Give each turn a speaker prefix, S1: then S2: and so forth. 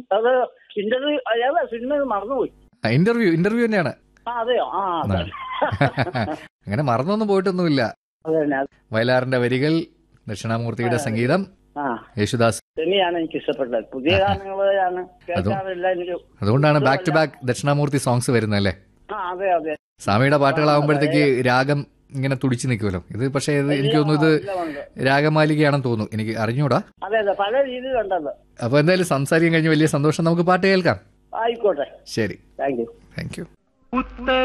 S1: അത് ഇന്റർവ്യൂ അയാളെ സിനിമ മറന്നുപോയി
S2: ഇന്റർവ്യൂ ഇന്റർവ്യൂ തന്നെയാണ്
S1: ആ അതെയോ ആ അതെ
S2: അങ്ങനെ മറന്നൊന്നും പോയിട്ടൊന്നുമില്ല
S1: അത് തന്നെ
S2: വയലാറിന്റെ വരികൾ ദക്ഷിണാമൂർത്തിയുടെ സംഗീതം
S1: ആ
S2: യേശുദാസ്
S1: സിനിമയാണ് എനിക്ക് ഇഷ്ടപ്പെട്ടത് പുതിയ ഗാനങ്ങളാണ് കേൾക്കാറില്ല എനിക്ക്
S2: അതുകൊണ്ടാണ് back to back Dakshinamoorthy songs വരുന്നല്ലേ
S1: ആ അതെ അതെ
S2: സ്വാമിയുടെ പാട്ടുകളാകുമ്പോഴത്തേക്ക് രാഗം ഇങ്ങനെ തുടിച്ചു നിൽക്കുമല്ലോ ഇത് പക്ഷേ ഇത് എനിക്ക് തോന്നുന്നു ഇത്
S1: എല്ലാം ഉണ്ട്.
S2: രാഗമാലികയാണെന്ന് തോന്നുന്നു എനിക്ക് അറിഞ്ഞൂടാ
S1: അതെ അതെ പല രീതിയിലുണ്ടത്
S2: അപ്പൊ എന്തായാലും സംസാരിക്കാൻ കഴിഞ്ഞ് വലിയ സന്തോഷം നമുക്ക് പാട്ട് കേൾക്കാം
S1: ആയിക്കോട്ടെ
S2: ശരി
S1: താങ്ക് യു
S3: ഉത്തര